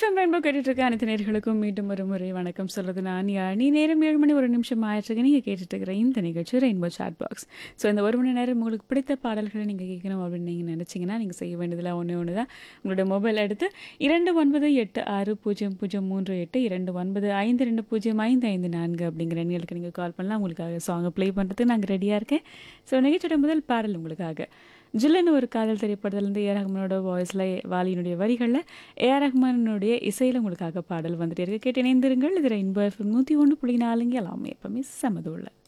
FM rainbow கேட்டுட்டு இருக்க அனைத்து நேர்களுக்கும் மீண்டும் ஒரு முறை வணக்கம் சொல்றது நான் யானி நேரம் ஏழு மணி ஒரு நிமிஷம் ஆயிடுச்சு நீங்கள் கேட்டுட்டு இருக்கிற இந்த நிகழ்ச்சி ரெயின்போ சாட் பாக்ஸ் ஸோ இந்த ஒரு மணி நேரம் உங்களுக்கு பிடித்த பாடல்களை நீங்கள் கேட்கணும் அப்படின்னு நீங்கள் நினச்சிங்கன்னா நீங்கள் செய்ய வேண்டியதில் ஒன்று ஒன்று தான் உங்களோட மொபைல் எடுத்து இரண்டு ஒன்பது எட்டு ஆறு பூஜ்ஜியம் பூஜ்ஜியம் மூன்று எட்டு இரண்டு ஒன்பது ஐந்து ரெண்டு பூஜ்ஜியம் ஐந்து ஐந்து நான்கு அப்படிங்கிற எண்களுக்கு நீங்கள் கால் பண்ணலாம் உங்களுக்காக சாங்கை ப்ளே பண்ணுறதுக்கு நாங்கள் ரெடியாக இருக்கேன் ஸோ நிகழ்ச்சியோட முதல் பாடல் உங்களுக்காக ஜில்லுன்னு ஒரு காதல் திரைப்படத்துலேருந்து ஏ ரஹ்மானோட வாய்ஸில் வாலியினுடைய வரிகளில் ஏ ரஹ்மானுடைய இசையில் உங்களுக்காக பாடல் வந்துட்டு இருக்கு கேட்டு இணைந்திருங்கள் இதில் இன்ப எஃப்எம் நூற்றி ஒன்று புள்ளி நாலுங்க எல்லாமே எப்பவுமே சமதுள்ள